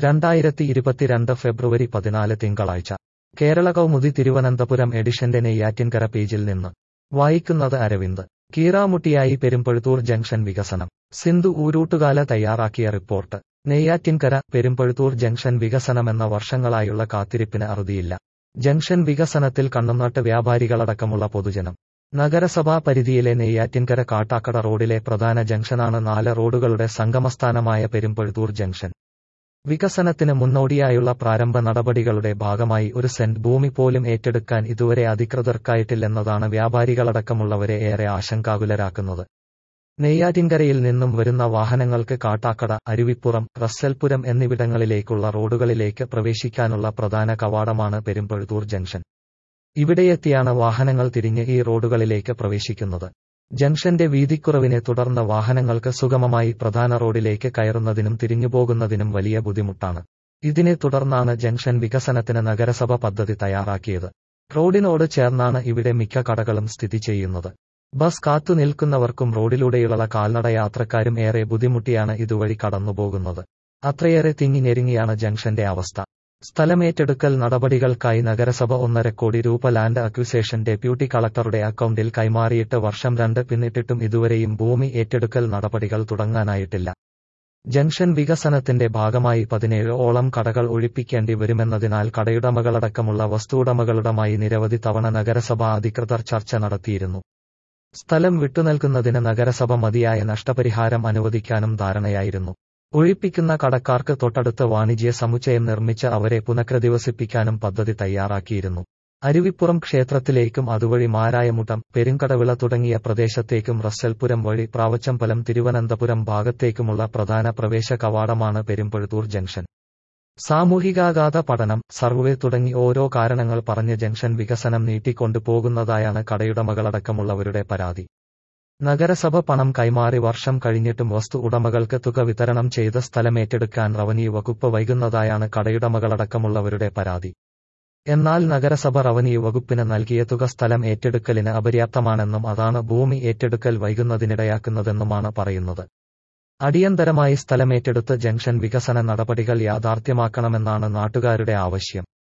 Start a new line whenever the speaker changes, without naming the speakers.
രണ്ടായിരത്തി ഇരുപത്തിരണ്ട് ഫെബ്രുവരി പതിനാല് തിങ്കളാഴ്ച കേരള കൗമുദി തിരുവനന്തപുരം എഡിഷന്റെ നെയ്യാറ്റിൻകര പേജിൽ നിന്ന് വായിക്കുന്നത് അരവിന്ദ് കീറാമുട്ടിയായി പെരുമ്പഴുത്തൂർ ജംഗ്ഷൻ വികസനം സിന്ധു ഊരൂട്ടുകാല തയ്യാറാക്കിയ റിപ്പോർട്ട് നെയ്യാറ്റിൻകര പെരുമ്പഴുത്തൂർ ജംഗ്ഷൻ വികസനമെന്ന വർഷങ്ങളായുള്ള കാത്തിരിപ്പിന് അറുതിയില്ല ജംഗ്ഷൻ വികസനത്തിൽ കണ്ണുനട്ട് വ്യാപാരികളടക്കമുള്ള പൊതുജനം നഗരസഭാ പരിധിയിലെ നെയ്യാറ്റിൻകര കാട്ടാക്കട റോഡിലെ പ്രധാന ജംഗ്ഷനാണ് നാല് റോഡുകളുടെ സംഗമസ്ഥാനമായ പെരുമ്പഴുത്തൂർ ജംഗ്ഷൻ വികസനത്തിന് മുന്നോടിയായുള്ള പ്രാരംഭ നടപടികളുടെ ഭാഗമായി ഒരു സെന്റ് ഭൂമി പോലും ഏറ്റെടുക്കാൻ ഇതുവരെ അധികൃതർക്കായിട്ടില്ലെന്നതാണ് വ്യാപാരികളടക്കമുള്ളവരെ ഏറെ ആശങ്കാകുലരാക്കുന്നത് നെയ്യാറ്റിൻകരയിൽ നിന്നും വരുന്ന വാഹനങ്ങൾക്ക് കാട്ടാക്കട അരുവിപ്പുറം റസ്സൽപുരം എന്നിവിടങ്ങളിലേക്കുള്ള റോഡുകളിലേക്ക് പ്രവേശിക്കാനുള്ള പ്രധാന കവാടമാണ് പെരുമ്പഴുത്തൂർ ജംഗ്ഷൻ ഇവിടെയെത്തിയാണ് വാഹനങ്ങൾ തിരിഞ്ഞ് ഈ റോഡുകളിലേക്ക് പ്രവേശിക്കുന്നത് ജംഗ്ഷന്റെ വീതിക്കുറവിനെ തുടർന്ന് വാഹനങ്ങൾക്ക് സുഗമമായി പ്രധാന റോഡിലേക്ക് കയറുന്നതിനും തിരിഞ്ഞുപോകുന്നതിനും വലിയ ബുദ്ധിമുട്ടാണ് ഇതിനെ തുടർന്നാണ് ജംഗ്ഷൻ വികസനത്തിന് നഗരസഭ പദ്ധതി തയ്യാറാക്കിയത് റോഡിനോട് ചേർന്നാണ് ഇവിടെ മിക്ക കടകളും സ്ഥിതി ചെയ്യുന്നത് ബസ് കാത്തു നിൽക്കുന്നവർക്കും റോഡിലൂടെയുള്ള കാൽനട യാത്രക്കാരും ഏറെ ബുദ്ധിമുട്ടിയാണ് ഇതുവഴി കടന്നുപോകുന്നത് അത്രയേറെ തിങ്ങി ഞെരുങ്ങിയാണ് ജംഗ്ഷന്റെ അവസ്ഥ സ്ഥലമേറ്റെടുക്കൽ നടപടികൾക്കായി നഗരസഭ ഒന്നര കോടി രൂപ ലാൻഡ് അക്വിസേഷൻ ഡെപ്യൂട്ടി കളക്ടറുടെ അക്കൗണ്ടിൽ കൈമാറിയിട്ട് വർഷം രണ്ട് പിന്നിട്ടിട്ടും ഇതുവരെയും ഭൂമി ഏറ്റെടുക്കൽ നടപടികൾ തുടങ്ങാനായിട്ടില്ല ജംഗ്ഷൻ വികസനത്തിന്റെ ഭാഗമായി പതിനേഴ് ഓളം കടകൾ ഒഴിപ്പിക്കേണ്ടി വരുമെന്നതിനാൽ കടയുടമകളടക്കമുള്ള വസ്തുവുടമകളുടമായി നിരവധി തവണ നഗരസഭ അധികൃതർ ചർച്ച നടത്തിയിരുന്നു സ്ഥലം വിട്ടുനൽകുന്നതിന് നഗരസഭ മതിയായ നഷ്ടപരിഹാരം അനുവദിക്കാനും ധാരണയായിരുന്നു ഒഴിപ്പിക്കുന്ന കടക്കാർക്ക് തൊട്ടടുത്ത് വാണിജ്യ സമുച്ചയം നിർമ്മിച്ച് അവരെ പുനഃക്രദിവസിപ്പിക്കാനും പദ്ധതി തയ്യാറാക്കിയിരുന്നു അരുവിപ്പുറം ക്ഷേത്രത്തിലേക്കും അതുവഴി മാരായമുട്ടം പെരുങ്കടവിള തുടങ്ങിയ പ്രദേശത്തേക്കും റസ്സൽപുരം വഴി പ്രാവച്ചമ്പലം തിരുവനന്തപുരം ഭാഗത്തേക്കുമുള്ള പ്രധാന പ്രവേശ കവാടമാണ് പെരുമ്പഴുത്തൂർ ജംഗ്ഷൻ സാമൂഹികാഘാത പഠനം സർവേ തുടങ്ങി ഓരോ കാരണങ്ങൾ പറഞ്ഞ് ജംഗ്ഷൻ വികസനം നീട്ടിക്കൊണ്ടുപോകുന്നതായാണ് കടയുടമകളടക്കമുള്ളവരുടെ പരാതി നഗരസഭ പണം കൈമാറി വർഷം കഴിഞ്ഞിട്ടും വസ്തു ഉടമകൾക്ക് തുക വിതരണം ചെയ്ത സ്ഥലമേറ്റെടുക്കാൻ റവന്യൂ വകുപ്പ് വൈകുന്നതായാണ് കടയുടമകളടക്കമുള്ളവരുടെ പരാതി എന്നാൽ നഗരസഭ റവന്യൂ വകുപ്പിന് നൽകിയ തുക സ്ഥലം ഏറ്റെടുക്കലിന് അപര്യാപ്തമാണെന്നും അതാണ് ഭൂമി ഏറ്റെടുക്കൽ വൈകുന്നതിനിടയാക്കുന്നതെന്നുമാണ് പറയുന്നത് അടിയന്തരമായി സ്ഥലമേറ്റെടുത്ത് ജംഗ്ഷൻ വികസന നടപടികൾ യാഥാർത്ഥ്യമാക്കണമെന്നാണ് നാട്ടുകാരുടെ ആവശ്യം